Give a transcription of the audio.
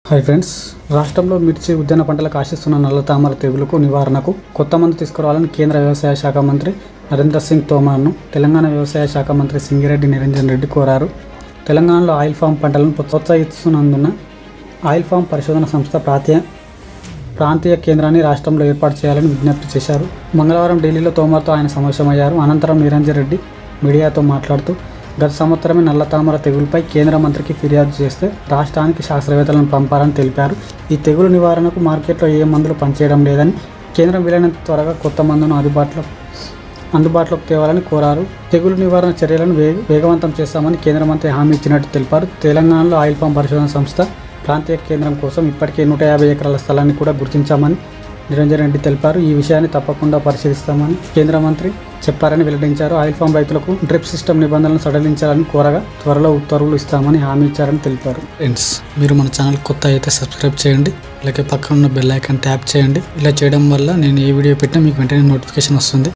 hi friends రాష్ట్రంలో మిర్చి ఉద్యాన పంటలకు ఆశిస్తున్న నల్ల తామర తెగులుకు నివారణకు కొత్త మందు తీసుకురావాలని కేంద్ర వ్యవసాయ శాఖ మంత్రి నరేంద్ర సింగ్ తోమార్ను తెలంగాణ వ్యవసాయ శాఖ మంత్రి సింగిరెడ్డి నిరంజన్ రెడ్డి కోరారు తెలంగాణలో ఆయిల్ ఫామ్ పంటలను ప్రోత్సహిస్తున్నందున ఆయిల్ ఫామ్ పరిశోధన సంస్థ ప్రాంతీయ ప్రాంతీయ కేంద్రాన్ని రాష్ట్రంలో ఏర్పాటు చేయాలని విజ్ఞప్తి చేశారు మంగళవారం ఢిల్లీలో తోమర్తో ఆయన సమావేశమయ్యారు అనంతరం నిరంజన్ రెడ్డి మీడియాతో మాట్లాడుతూ గత సంవత్సరమే నల్ల తామర తెగులుపై కేంద్ర మంత్రికి ఫిర్యాదు చేస్తే రాష్ట్రానికి శాస్త్రవేత్తలను పంపారని తెలిపారు ఈ తెగులు నివారణకు మార్కెట్లో ఏ మందులు పనిచేయడం లేదని కేంద్రం వీలైనంత త్వరగా కొత్త మందును అందుబాటులో అందుబాటులోకి తేవాలని కోరారు తెగులు నివారణ చర్యలను వేగ వేగవంతం చేస్తామని కేంద్ర మంత్రి హామీ ఇచ్చినట్టు తెలిపారు తెలంగాణలో ఆయిల్ ఫామ్ పరిశోధన సంస్థ ప్రాంతీయ కేంద్రం కోసం ఇప్పటికే నూట యాభై ఎకరాల స్థలాన్ని కూడా గుర్తించామని నిరంజన్ రెడ్డి తెలిపారు ఈ విషయాన్ని తప్పకుండా పరిశీలిస్తామని కేంద్ర మంత్రి చెప్పారని వెల్లడించారు ఆయిల్ ఫామ్ రైతులకు డ్రిప్ సిస్టమ్ నిబంధనలను సడలించాలని కోరగా త్వరలో ఉత్తర్వులు ఇస్తామని హామీ ఇచ్చారని తెలిపారు ఫ్రెండ్స్ మీరు మన ఛానల్ కొత్త అయితే సబ్స్క్రైబ్ చేయండి అలాగే పక్కన ఉన్న బెల్ ఐకాన్ ట్యాప్ చేయండి ఇలా చేయడం వల్ల నేను ఏ వీడియో పెట్టినా మీకు వెంటనే నోటిఫికేషన్ వస్తుంది